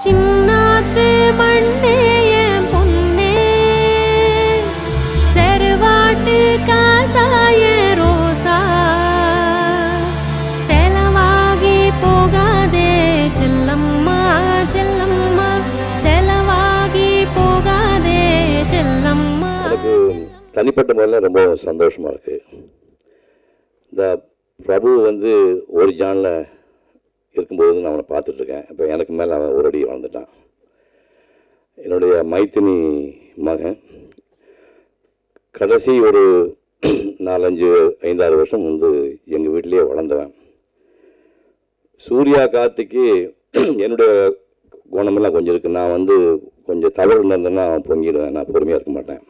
சின்னாத்து மண்ணே என் பொன்னே செருவாட்டு காசாய ரோசா செலவாகி போகாதே செல்லம்மா செல்லம்மா செலவாகி போகாதே செல்லம்மா எனக்கு தனிப்பட்ட முறையில் ரொம்ப சந்தோஷமா இருக்கு இந்த பிரபு வந்து ஒரு ஜானில் இருக்கும்போது நான் அவனை பார்த்துட்டு இருக்கேன் இப்போ எனக்கு மேலே அவன் ஒரு அடி வளர்ந்துட்டான் என்னுடைய மைத்தினி மகன் கடைசி ஒரு நாலஞ்சு ஐந்தாறு வருஷம் வந்து எங்கள் வீட்டிலேயே வளர்ந்தவன் சூர்யா கார்த்திக்கு என்னுடைய குணமெல்லாம் கொஞ்சம் இருக்குது நான் வந்து கொஞ்சம் தவறு இருந்தேன்னா அவன் பொங்கிடுவேன் நான் பொறுமையாக இருக்க மாட்டேன்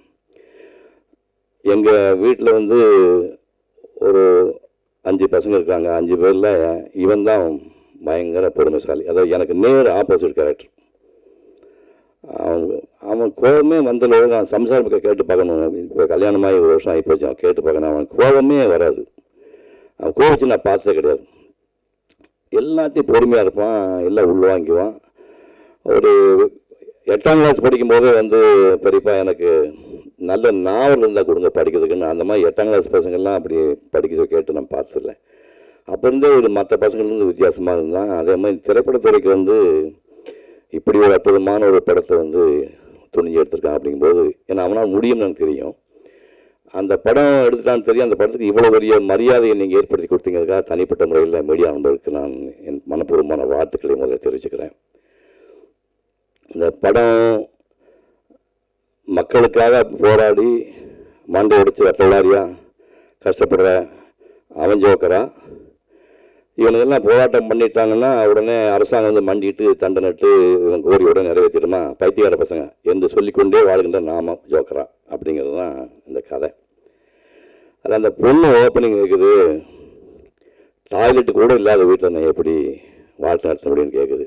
எங்கள் வீட்டில் வந்து ஒரு அஞ்சு பசங்க இருக்காங்க அஞ்சு பேரில் இவன் தான் பயங்கர பொறுமைசாலி அதாவது எனக்கு நேர் ஆப்போசிட் கேரக்டர் அவன் அவன் கோபமே வந்தளவு நான் சம்சாரம் பக்கம் கேட்டு பார்க்கணும் இப்போ கல்யாணமாகி ஒரு வருஷம் ஆகி போச்சு அவன் கேட்டு பார்க்கணும் அவன் கோபமே வராது அவன் கோபிச்சு நான் பார்த்ததே கிடையாது எல்லாத்தையும் பொறுமையாக இருப்பான் எல்லாம் உள்வாங்கிக்குவான் ஒரு எட்டாம் கிளாஸ் படிக்கும்போது வந்து பெரியப்பா எனக்கு நல்ல நாவல் இருந்தால் கொடுங்க படிக்கிறதுக்குன்னு அந்த மாதிரி எட்டாம் கிளாஸ் பசங்கள்லாம் அப்படி படிக்கிறத கேட்டு நான் பார்த்ததில்ல அப்போ இருந்தே ஒரு மற்ற பசங்கள்லேருந்து வித்தியாசமாக இருந்தான் அதே மாதிரி திரைப்படத்துறைக்கு வந்து இப்படி ஒரு அற்புதமான ஒரு படத்தை வந்து துணிஞ்சு எடுத்திருக்கான் அப்படிங்கும்போது ஏன்னா அவனால் முடியும்னு எனக்கு தெரியும் அந்த படம் எடுத்துட்டான்னு தெரியும் அந்த படத்துக்கு இவ்வளோ பெரிய மரியாதையை நீங்கள் ஏற்படுத்தி கொடுத்தீங்கிறதுக்காக தனிப்பட்ட முறையில் மீடியா நண்பருக்கு நான் என் மனப்பூர்வமான வாழ்த்துக்களை முதல்ல தெரிவிச்சுக்கிறேன் இந்த படம் மக்களுக்காக போராடி மண்டை உடைச்சு வெட்டலாரியா கஷ்டப்படுற அவன் ஜோக்கரா இவனுங்கெல்லாம் போராட்டம் பண்ணிட்டாங்கன்னா உடனே அரசாங்கம் வந்து மண்டிட்டு தண்டனிட்டு இவன் கோரியோட நிறைவேற்றிடுமா பைத்தியக்கார பசங்க என்று சொல்லிக்கொண்டே வாழ்கின்ற நாம ஜோக்கரா அப்படிங்கிறது தான் இந்த கதை அது அந்த பொண்ணு ஓப்பனிங் இருக்குது டாய்லெட்டு கூட இல்லாத வீட்டில் நான் எப்படி வாழ்க்கை நடத்த முடியும்னு கேட்குது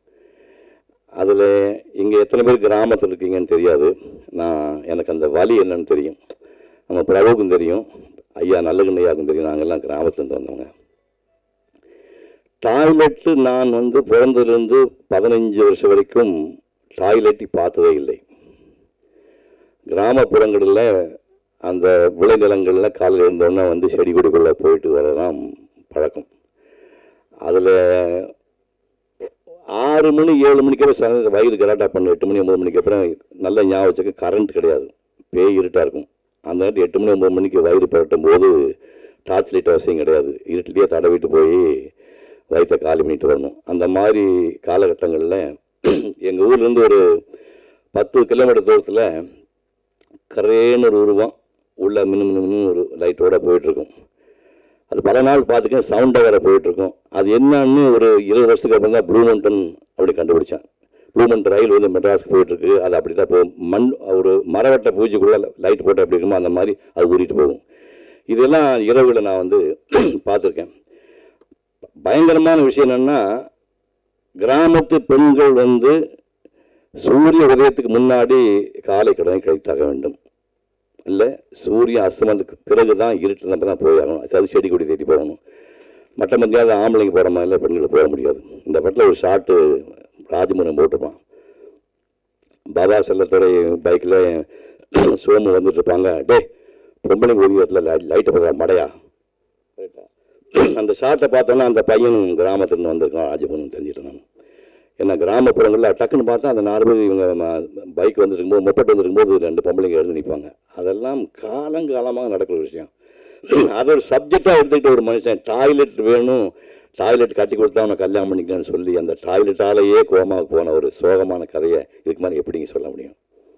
அதில் இங்கே எத்தனை பேர் கிராமத்தில் இருக்கீங்கன்னு தெரியாது நான் எனக்கு அந்த வலி என்னன்னு தெரியும் நம்ம பிரபுக்கும் தெரியும் ஐயா நல்லகண்ணையாருக்கும் தெரியும் நாங்கள்லாம் கிராமத்துலேருந்து வந்தவங்க டாய்லெட்டு நான் வந்து பிறந்ததுலேருந்து பதினஞ்சு வருஷம் வரைக்கும் டாய்லெட்டு பார்த்ததே இல்லை கிராமப்புறங்களில் அந்த விளைநிலங்களில் காலையில் இருந்தோன்னே வந்து செடி கொடிக்குள்ளே போயிட்டு வரதான் பழக்கம் அதில் ஆறு மணி ஏழு மணிக்கு அப்புறம் சில வயிறு கலாட்டா பண்ணு எட்டு மணி ஒம்பது மணிக்கு அப்புறம் நல்ல ஞாபகம் வச்சுக்க கரண்ட் கிடையாது பேய் இருட்டாக இருக்கும் அந்த நேரத்தில் எட்டு மணி ஒம்பது மணிக்கு வயிறு புரட்டும் போது டார்ச் லைட் அவசியம் கிடையாது இருட்டிலேயே தடவிட்டு போய் வயிற்றை காலி பண்ணிட்டு வரணும் அந்த மாதிரி காலகட்டங்களில் எங்கள் ஊர்லேருந்து ஒரு பத்து கிலோமீட்டர் தூரத்தில் கரேன்னு ஒரு உருவம் உள்ள மினு மினு மினு ஒரு லைட்டோட போயிட்டுருக்கும் அது பல நாள் பார்த்துக்க சவுண்டாக வேறு போயிட்டுருக்கும் அது என்னன்னு ஒரு இருபது வருஷத்துக்கு அப்புறம் தான் ப்ளூ மவுண்டன் அப்படி கண்டுபிடிச்சேன் ப்ளூ மவுண்டன் ரயில் வந்து மெட்ராஸ்க்கு போயிட்டுருக்கு அது அப்படி தான் போகும் மண் ஒரு மரவட்ட பூஜைக்குள்ளே லைட் போட்டு அப்படி இருக்குமோ அந்த மாதிரி அது ஊறிட்டு போகும் இதெல்லாம் இரவுல நான் வந்து பார்த்துருக்கேன் பயங்கரமான விஷயம் என்னென்னா கிராமத்து பெண்கள் வந்து சூரிய உதயத்துக்கு முன்னாடி காலை கடனை கழித்தாக வேண்டும் இல்லை சூரிய அஸ்தமனத்துக்கு பிறகு தான் இருட்டு நம்ம தான் போயாகணும் அது செடி கொடி தேடி போகணும் மற்ற மத்தியாவது ஆம்பளைங்க போகிற மாதிரில பெண்கள் போக முடியாது இந்த படத்தில் ஒரு ஷார்ட்டு ராஜமுகம் போட்டிருப்பான் பாபா செல்லத்துறை பைக்கில் சோமு வந்துட்டு இருப்பாங்க டே பொம்பளைங்க ஒதுக்கத்தில் லைட்டை பார்த்தா மடையா அந்த ஷார்ட்டை பார்த்தோன்னா அந்த பையன் கிராமத்துலேருந்து வந்திருக்கான் ராஜபுரம் தெரிஞ்சுட்டு நான் ஏன்னா கிராமப்புறங்களில் டக்குன்னு பார்த்தா அந்த நாலு பேர் இவங்க பைக் வந்துருக்கும்போது முப்பட்டு வந்துருக்கும்போது ரெண்டு பொம்பளைங்க எழுந்து நிற்பாங்க அதெல்லாம் காலங்காலமாக நடக்கிற விஷயம் அதை ஒரு சப்ஜெக்டாக எடுத்துக்கிட்டு ஒரு மனுஷன் டாய்லெட் வேணும் டாய்லெட் கட்டி கொடுத்தா அவனை கல்யாணம் பண்ணிக்கலாம்னு சொல்லி அந்த டாய்லெட்டாலேயே கோமாவுக்கு போன ஒரு சோகமான கதையை இதுக்கு மாதிரி எப்படிங்க சொல்ல முடியும்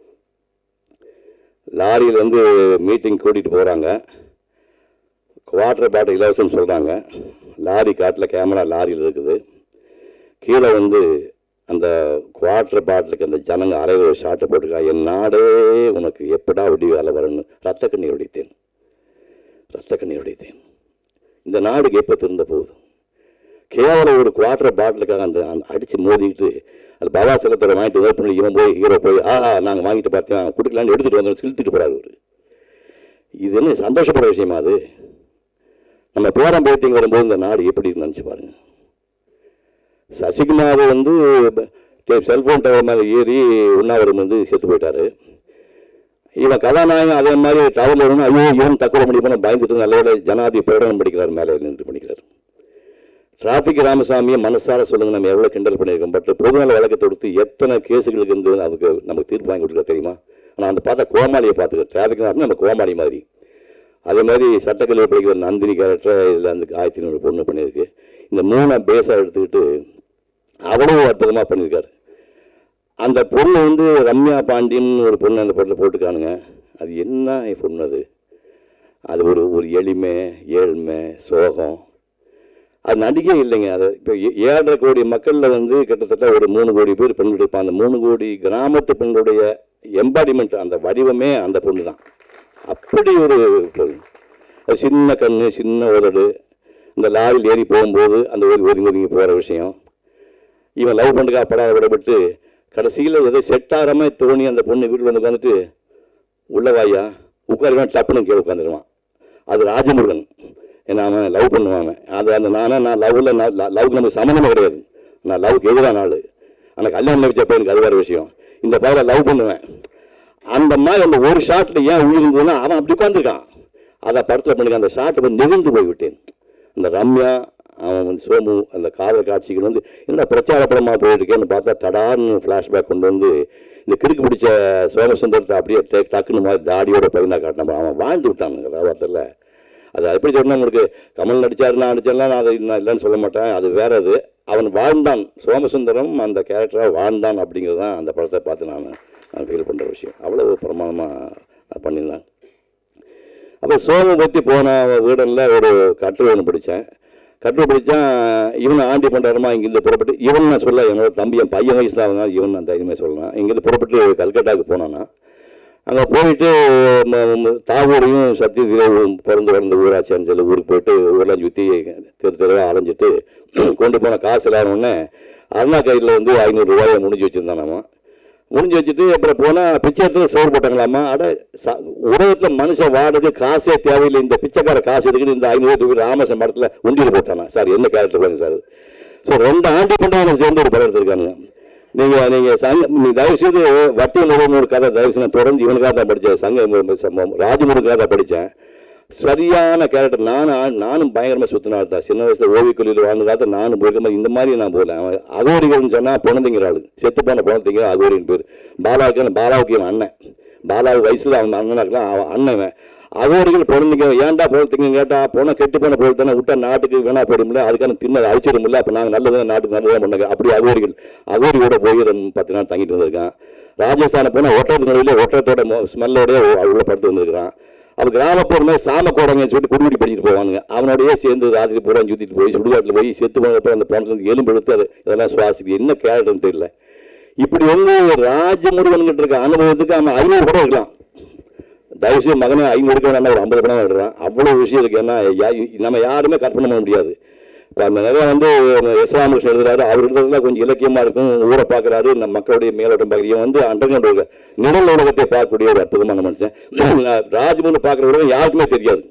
லாரியில் வந்து மீட்டிங் கூட்டிகிட்டு போகிறாங்க வாட்டர் பாட்டில் இலவசம்னு சொல்கிறாங்க லாரி காட்டில் கேமரா லாரியில் இருக்குது கீழே வந்து அந்த குவார்டர் பாட்டிலுக்கு அந்த ஜனங்க அரை ஒரு ஷாட்டை போட்டுக்கா என் நாடே உனக்கு எப்படா விடி வேலை வரணும் ரத்த கண்ணீர் உடைத்தேன் ரத்த கண்ணீர் உடைத்தேன் இந்த நாடுக்கு எப்போ திருந்த போகுது கேவலம் ஒரு குவார்டர் பாட்டிலுக்காக அந்த அந்த அடித்து மோதிக்கிட்டு அது பாபா செல்லத்தோட வாங்கிட்டு ஓப்பன் பண்ணி இவன் போய் ஹீரோ போய் ஆஹா நாங்கள் வாங்கிட்டு பார்த்தேன் கொடுக்கலான்னு எடுத்துகிட்டு வந்தோம் சிலுத்திட்டு போகிறாரு அவர் இது என்ன சந்தோஷப்படுற விஷயமா அது நம்ம பேரம் பேட்டிங் வரும்போது இந்த நாடு எப்படி நினச்சி பாருங்க சசிகுமார் வந்து செல்ஃபோன் டவர் மேலே ஏறி உண்ணாவிரம் வந்து செத்து போயிட்டாரு இவன் கதாநாயகன் அதே மாதிரி டவரில் இருந்து ஐயோ இவன் தற்கொலை பண்ணி போன பயந்துட்டு நல்ல வேளை ஜனாதி பிரகடனம் படிக்கிறார் மேலே நின்று பண்ணிக்கிறார் டிராஃபிக் ராமசாமியை மனசார சொல்லுங்க நம்ம எவ்வளோ கிண்டல் பண்ணியிருக்கோம் பட் பொதுநல வழக்கை தொடுத்து எத்தனை கேஸுகளுக்கு இருந்து அதுக்கு நமக்கு தீர்ப்பு வாங்கி கொடுக்க தெரியுமா ஆனால் அந்த பார்த்தா கோமாளியை பார்த்துக்க டிராஃபிக் நம்ம கோமாளி மாதிரி அதே மாதிரி சட்டக்கல்லூரி படிக்கிற நந்தினி கேரக்டர் இதில் அந்த ஆயிரத்தி நூறு பொண்ணு பண்ணியிருக்கு இந்த மூணை பேஸாக எடுத்துக்கிட்டு அவ்வளவு அற்புதமாக பண்ணியிருக்காரு அந்த பொண்ணு வந்து ரம்யா பாண்டியன் ஒரு பொண்ணு அந்த படத்தில் போட்டுக்கானுங்க அது என்ன பொண்ணு அது அது ஒரு ஒரு எளிமை ஏழ்மை சோகம் அது நடிகை இல்லைங்க அது இப்போ ஏ- ஏழரை கோடி மக்களில் வந்து கிட்டத்தட்ட ஒரு மூணு கோடி பேர் பெண்கள் இருப்பாங்க அந்த மூணு கோடி கிராமத்து பெண்களுடைய எம்பாடிமெண்ட் அந்த வடிவமே அந்த பொண்ணு தான் அப்படி ஒரு பொண்ணு அது சின்ன கண்ணு சின்ன உதடு இந்த லாரியில் ஏறி போகும்போது அந்த ஒதுங்கி ஒதுங்கி ஒதுங்கி போகிற விஷயம் இவன் லவ் பண்ணுறா படாத விடப்பட்டு கடைசியில் ஏதோ செட் ஆகாம தோணி அந்த பொண்ணு வீட்டில் வந்து உட்காந்துட்டு உள்ள வாயா உட்காருவான் டப்புன்னு கீழே உட்காந்துருவான் அது ராஜமுருகன் என்ன அவன் லவ் பண்ணுவாங்க அது அந்த நானே நான் லவ்வில் நான் லவ்க்கு நமக்கு சம்மந்தமே கிடையாது நான் லவ்க்கு எதிரான ஆள் ஆனால் கல்யாணம் வச்ச பையனுக்கு அது வேறு விஷயம் இந்த பையனை லவ் பண்ணுவேன் அந்த மாதிரி அந்த ஒரு ஷாட்டில் ஏன் உழுகுதுன்னா அவன் அப்படி உட்காந்துருக்கான் அதை படத்தில் பண்ணிக்க அந்த ஷாட்டை வந்து நெகிழ்ந்து போய்விட்டேன் இந்த ரம்யா அவன் வந்து சோமு அந்த காதல் காட்சிகள் வந்து என்ன பிரச்சார படமாக போயிருக்கேன்னு பார்த்தா தடார்னு ஃப்ளாஷ்பேக் கொண்டு வந்து இந்த கிறுக்கு பிடிச்ச சோமசுந்தரத்தை அப்படியே டேக் டக்குன்னு மாதிரி தாடியோட பையனாக காட்டின அவன் வாழ்ந்து விட்டானுங்க கதாபாத்திரத்தில் அது எப்படி சொன்னா உங்களுக்கு கமல் நடிச்சாரு நான் நடிச்சேன்லாம் நான் அதை நான் இல்லைன்னு சொல்ல மாட்டேன் அது வேற அது அவன் வாழ்ந்தான் சோமசுந்தரம் அந்த கேரக்டராக வாழ்ந்தான் அப்படிங்கிறது தான் அந்த படத்தை பார்த்து நான் நான் ஃபீல் பண்ணுற விஷயம் அவ்வளோ பிரமாதமாக பண்ணியிருந்தாங்க அப்போ சோமு பற்றி போன வீடனில் ஒரு கட்டுரை ஒன்று படித்தேன் கட்டுரை படித்தேன் இவன் ஆண்டி பண்டாரமா இங்கேருந்து புறப்பட்டு இவன் நான் சொல்ல என்னோட தம்பி என் பையன் வயசு தான் அவங்க இவன் நான் தைரியமாக சொல்லலாம் இங்கேருந்து புறப்பட்டு கல்கட்டாவுக்கு போனான்னா அங்கே போயிட்டு ம- ம- தாகூரையும் சத்தியத்திலும் பிறந்து வளர்ந்த ஊராட்சியான்னு சொல்லி ஊருக்கு போயிட்டு ஊரெல்லாம் சுற்றி தெரு தெருவாக அலைஞ்சிட்டு கொண்டு போன காசு இல்லாத உடனே அருணா கையில் வந்து ஐநூறுரூவாயை முடிஞ்சு வச்சுருந்தானாமா முடிஞ்சு வச்சுட்டு அப்புறம் போனால் பிச்சை எடுத்து சோறு போட்டாங்களாமா அட ச- உலகத்தில் மனுஷன் வாடுறது காசே தேவையில்லை இந்த பிச்சைக்கார காசு எடுக்குன்னு இந்த ஐநூறு தூக்கி ராமசன் படத்தில் உண்டியில் போட்டானா சார் என்ன கேரக்டர் பாருங்க சார் ஸோ ரெண்டு ஆண்டு கொண்டாங்க சேர்ந்து ஒரு படம் எடுத்திருக்கானுங்க நீங்கள் நீங்கள் சங்க நீ தயவு செய்து வட்டி நிறுவனம் ஒரு கதை தயவு செய்து நான் தொடர்ந்து இவனுக்காக தான் படித்தேன் சங்க ராஜமுருக்காக தான் படித்தேன் சரியான கேரக்டர் நானும் நானும் பயங்கரமாக சுற்றினா தான் சின்ன வயசில் ஓவியக்கல்வியில் வாழ்ந்த காலத்தில் நானும் போயிருக்கேன் இந்த மாதிரி நான் போகல அவன் அகோரிகள்னு சொன்னால் பொணந்திங்கிற ஆளு செத்து போன பொணந்திங்க அகோரின்னு பேர் பாலாவுக்கு பாலாவுக்கு என் அண்ணன் பாலாவு வயசில் அவன் அண்ணனா இருக்கலாம் அவன் அண்ணன் அகோரிகள் பொழுதுங்க ஏன்டா பொழுதுங்க கேட்டா போன கெட்டு போன பொழுது தானே விட்டா நாட்டுக்கு வேணா போயிடும்ல அதுக்கான தின்ன அழிச்சிடும்ல அப்போ நாங்கள் நல்லது நாட்டுக்கு நல்லதான் பண்ணாங்க அப்படி அகோரிகள் அகோரியோட போய் ரெண்டு பத்து நாள் தங்கிட்டு வந்திருக்கான் ராஜஸ்தானை போனால் ஒட்டத்து நடுவில் ஒட்டத்தோட ஸ்மெல்லோட உள்ள படுத்து வந்திருக்கிறான் அப்போ கிராமப்புற மாதிரி சாம கோடங்கன்னு சொல்லிட்டு குடிமுடி படிச்சுட்டு போவானுங்க அவனோடய சேர்ந்து ராத்திரி பூரா சுற்றிட்டு போய் சுடுகாட்டில் போய் செத்து போனப்போ அந்த பொண்ணு வந்து எலும்பு எடுத்து அது இதெல்லாம் சுவாசிக்கு என்ன கேரக்டர்னு தெரியல இப்படி வந்து ராஜமுருகன் கிட்ட இருக்க அனுபவத்துக்கு அவன் ஐநூறு படம் இருக்கலாம் தயவுசெய்து மகனே ஐநூறு வேணா ஒரு ஐம்பது படம் எடுறான் அவ்வளோ விஷயம் இருக்கு ஏன்னா யா- நம்ம யாருமே கற்பனை பண்ண முடியாது இப்போ அந்த நிறைய வந்து எஸ் ராமகிருஷ்ணன் எழுதுறாரு அவர் எழுதுறதுல கொஞ்சம் இலக்கியமாக இருக்கும் ஊரை பார்க்குறாரு நம்ம மக்களுடைய மேலோட்டம் பார்க்குறீங்க வந்து அண்டர்கிரவுண்ட் உலக நிழல் உலகத்தை பார்க்கக்கூடிய ஒரு அற்புதமான மனுஷன் ராஜ்மோகன் பார்க்குற உலகம் யாருக்குமே தெரியாது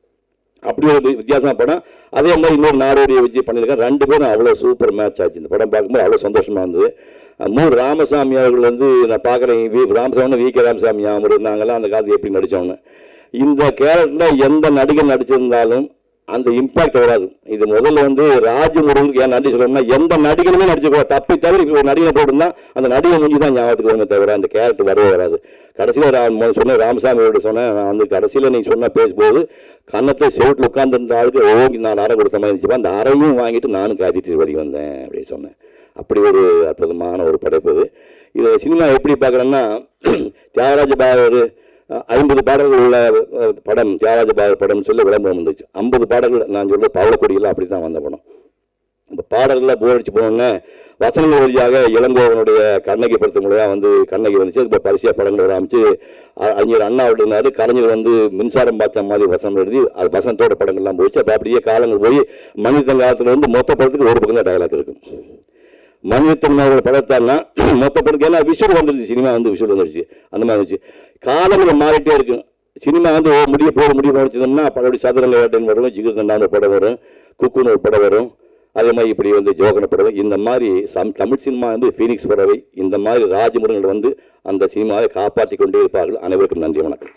அப்படி ஒரு வித்தியாசமான படம் அதே மாதிரி இன்னொரு நாடோடியை வச்சு பண்ணியிருக்கேன் ரெண்டு பேரும் அவ்வளோ சூப்பர் மேட்ச் ஆச்சு இந்த படம் பார்க்கும்போது அவ்வளோ சந்தோஷமா இருந்தது அஹ் மூ ராமசாமி அவர்கள் வந்து நான் பார்க்குறேன் V Ramasamy V K Ramasamy அவர் நாங்கெல்லாம் அந்த காலத்து எப்படி நடித்தோன்னு இந்த கேரக்டரில் எந்த நடிகர் நடிச்சிருந்தாலும் அந்த இம்பாக்ட் வராது இது முதல்ல வந்து ராஜமுருகனுக்கு ஏன் நன்றி சொல்லணும்னா எந்த நடிகனுமே நடிச்சுக்கோ தப்பி தவிர இப்போ ஒரு நடிகனை போட்டிருந்தா அந்த நடிகை முடிஞ்சு தான் ஞாபகத்துக்கு வருமே தவிர அந்த கேரக்டர் வரவே வராது கடைசியில் நான் சொன்னேன் ராமசாமியோட சொன்னேன் நான் வந்து கடைசியில் நீங்கள் சொன்ன பேசும்போது கன்னத்தை செவிட்டில் உட்காந்துருந்த ஆளுக்கு ஓங்கி நான் அறை கொடுத்த மாதிரி இருந்துச்சு அந்த அறையும் வாங்கிட்டு நானும் காத்திட்டு வழி வந்தேன் அப்படின்னு சொன்னேன் அப்படி ஒரு அற்புதமான ஒரு படைப்பு இது இதை சினிமா எப்படி பார்க்குறேன்னா தியாகராஜ பாகவர் ஐம்பது பாடல்கள் உள்ள அஹ், படம் தியாகராஜ பாகவர் படம்னு சொல்லி விளம்பரம் வந்துச்சு ஐம்பது பாடல்கள் நான் சொல்ல பவளக்கொடியெல்லாம் அப்படி தான் வந்த படம் இந்த பாடல்களில் போர் அடிச்சு போனோன்னே வசனங்கள் வழியாக இளங்கோவனுடைய கண்ணகி படத்து மூலியாக வந்து கண்ணகி வந்துச்சு இப்போ பரிசியா படங்கள் வர ஆரம்பிச்சு அ- அறிஞர் அண்ணா அப்படின்னாரு கலைஞர் வந்து மின்சாரம் பார்த்த மாதிரி வசனம் எழுதி அது வசனத்தோட படங்கள்லாம் போச்சு அப்போ அப்படியே காலங்கள் போய் மனிதன் காலத்தில் வந்து மொத்த படத்துக்கு ஒரு பக்கம் தான் டயலாக் இருக்கும் மனிதத்தன் அவரோட படத்தான்னா மொத்த படத்துக்கு ஏன்னா விஷுவல் வந்துருச்சு சினிமா வந்து விஷுவல் வந்துருச்சு அந்த மாதிரி வந்துச்சு காலங்கள் மாறிட்டே இருக்கும் சினிமா வந்து ஓ முடிய போக முடிய போச்சுன்னா பழைய சதுரங்க வேட்டைன்னு வரும் ஜிகிர் தண்டான ஒரு படம் வரும் குக்குன்னு ஒரு படம் வரும் அதே மாதிரி இப்படி வந்து ஜோகன பறவை இந்த மாதிரி சம் தமிழ் சினிமா வந்து ஃபீனிக்ஸ் பறவை இந்த மாதிரி ராஜமுருகர்கள் வந்து அந்த சினிமாவை காப்பாற்றி கொண்டே இருப்பார்கள் அனைவருக்கும் நன்றி வணக்கம்